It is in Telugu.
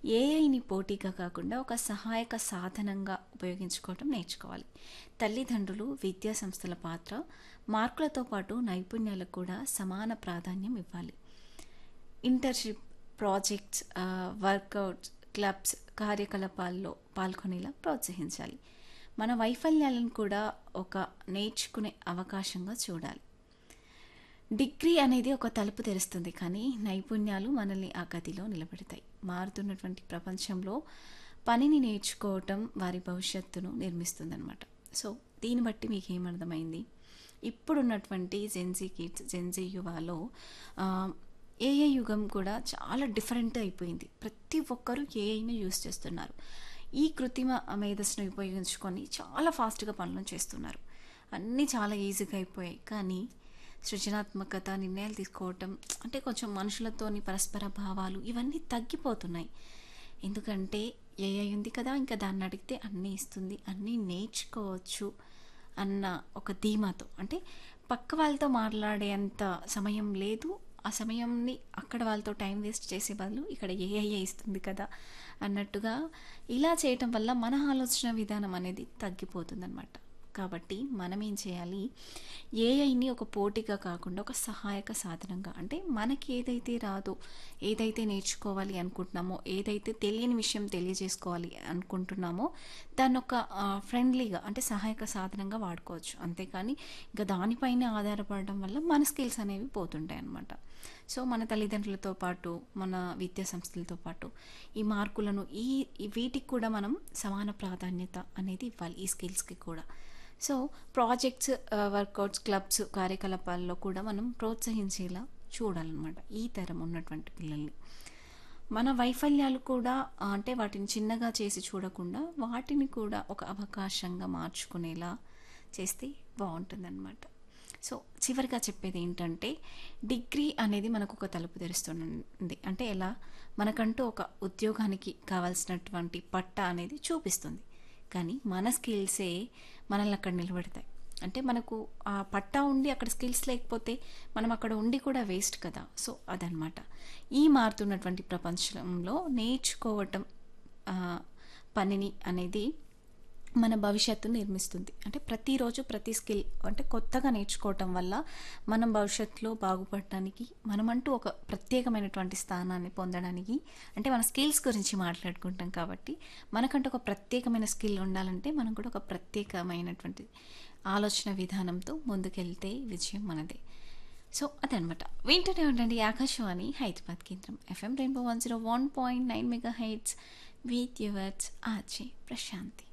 ఏఐని పోటీగా కాకుండా ఒక సహాయక సాధనంగా ఉపయోగించుకోవటం నేర్చుకోవాలి తల్లిదండ్రులు విద్యా సంస్థల పాత్ర మార్కులతో పాటు నైపుణ్యాలకు కూడా సమాన ప్రాధాన్యం ఇవ్వాలి ఇంటర్న్షిప్ ప్రాజెక్ట్స్ వర్కౌట్స్ క్లబ్స్ కార్యకలాపాల్లో పాల్గొనేలా ప్రోత్సహించాలి మన వైఫల్యాలను కూడా ఒక నేర్చుకునే అవకాశంగా చూడాలి డిగ్రీ అనేది ఒక తలుపు తెరుస్తుంది కానీ నైపుణ్యాలు మనల్ని ఆ గదిలో నిలబెడతాయి మారుతున్నటువంటి ప్రపంచంలో పనిని నేర్చుకోవటం వారి భవిష్యత్తును నిర్మిస్తుందన్నమాట సో దీన్ని బట్టి మీకు ఏమర్థమైంది ఇప్పుడున్నటువంటి జెన్జీ కిడ్స్ జెన్జీ యువాలో ఏఐ యుగం కూడా చాలా డిఫరెంట్ అయిపోయింది ప్రతి ఒక్కరూ ఏఐని యూస్ చేస్తున్నారు ఈ కృత్రిమ మేధస్సును ఉపయోగించుకొని చాలా ఫాస్ట్గా పనులను చేస్తున్నారు అన్నీ చాలా ఈజీగా అయిపోయాయి కానీ సృజనాత్మకత నిర్ణయాలు తీసుకోవటం అంటే కొంచెం మనుషులతోని పరస్పర భావాలు ఇవన్నీ తగ్గిపోతున్నాయి ఎందుకంటే ఏఐ ఉంది కదా ఇంకా దాన్ని అడిగితే అన్నీ ఇస్తుంది అన్నీ నేర్చుకోవచ్చు అన్న ఒక ధీమాతో అంటే పక్క వాళ్ళతో మాట్లాడేంత సమయం లేదు ఆ సమయంని అక్కడ వాళ్ళతో టైం వేస్ట్ చేసే బదులు ఇక్కడ ఏఐ ఇస్తుంది కదా అన్నట్టుగా ఇలా చేయటం వల్ల మన ఆలోచన విధానం అనేది తగ్గిపోతుందన్నమాట కాబట్టి మనం ఏం చేయాలి ఏఐని ఒక పోటీగా కాకుండా ఒక సహాయక సాధనంగా అంటే మనకి ఏదైతే రాదో ఏదైతే నేర్చుకోవాలి అనుకుంటున్నామో ఏదైతే తెలియని విషయం తెలియజేసుకోవాలి అనుకుంటున్నామో దాన్ని ఒక ఫ్రెండ్లీగా అంటే సహాయక సాధనంగా వాడుకోవచ్చు అంతేకాని ఇంకా దానిపైన ఆధారపడడం వల్ల మన స్కిల్స్ అనేవి పోతుంటాయి అన్నమాట సో మన తల్లిదండ్రులతో పాటు మన విద్యా సంస్థలతో పాటు ఈ మార్కులను ఈ వీటికి కూడా మనం సమాన ప్రాధాన్యత అనేది ఇవ్వాలి ఈ స్కిల్స్కి కూడా సో ప్రాజెక్ట్స్ వర్కౌట్స్ క్లబ్స్ కార్యకలాపాల్లో కూడా మనం ప్రోత్సహించేలా చూడాలన్నమాట ఈ తరం ఉన్నటువంటి పిల్లల్ని మన వైఫల్యాలు కూడా అంటే వాటిని చిన్నగా చేసి చూడకుండా వాటిని కూడా ఒక అవకాశంగా మార్చుకునేలా చేస్తే బాగుంటుందన్నమాట సో చివరిగా చెప్పేది ఏంటంటే డిగ్రీ అనేది మనకు ఒక తలుపు తెరుస్తుంది అంటే ఎలా మనకంటూ ఒక ఉద్యోగానికి కావాల్సినటువంటి పట్ట అనేది చూపిస్తుంది కానీ మన స్కిల్సే మనల్ని అక్కడ నిలబెడతాయి అంటే మనకు ఆ పట్టా ఉండి అక్కడ స్కిల్స్ లేకపోతే మనం అక్కడ ఉండి కూడా వేస్ట్ కదా సో అదనమాట ఈ మారుతున్నటువంటి ప్రపంచంలో నేర్చుకోవటం పనిని అనేది మన భవిష్యత్తు నిర్మిస్తుంది అంటే ప్రతిరోజు ప్రతి స్కిల్ అంటే కొత్తగా నేర్చుకోవటం వల్ల మనం భవిష్యత్తులో బాగుపడటానికి మనమంటూ ఒక ప్రత్యేకమైనటువంటి స్థానాన్ని పొందడానికి అంటే మన స్కిల్స్ గురించి మాట్లాడుకుంటాం కాబట్టి మనకంటూ ఒక ప్రత్యేకమైన స్కిల్ ఉండాలంటే మనం కూడా ఒక ప్రత్యేకమైనటువంటి ఆలోచన విధానంతో ముందుకెళ్తే విజయం మనదే సో అదనమాట వింటూనే ఉండండి ఆకాశవాణి హైదరాబాద్ కేంద్రం FM rainbow one zero one point nine mega heights with yours RJ Prashanti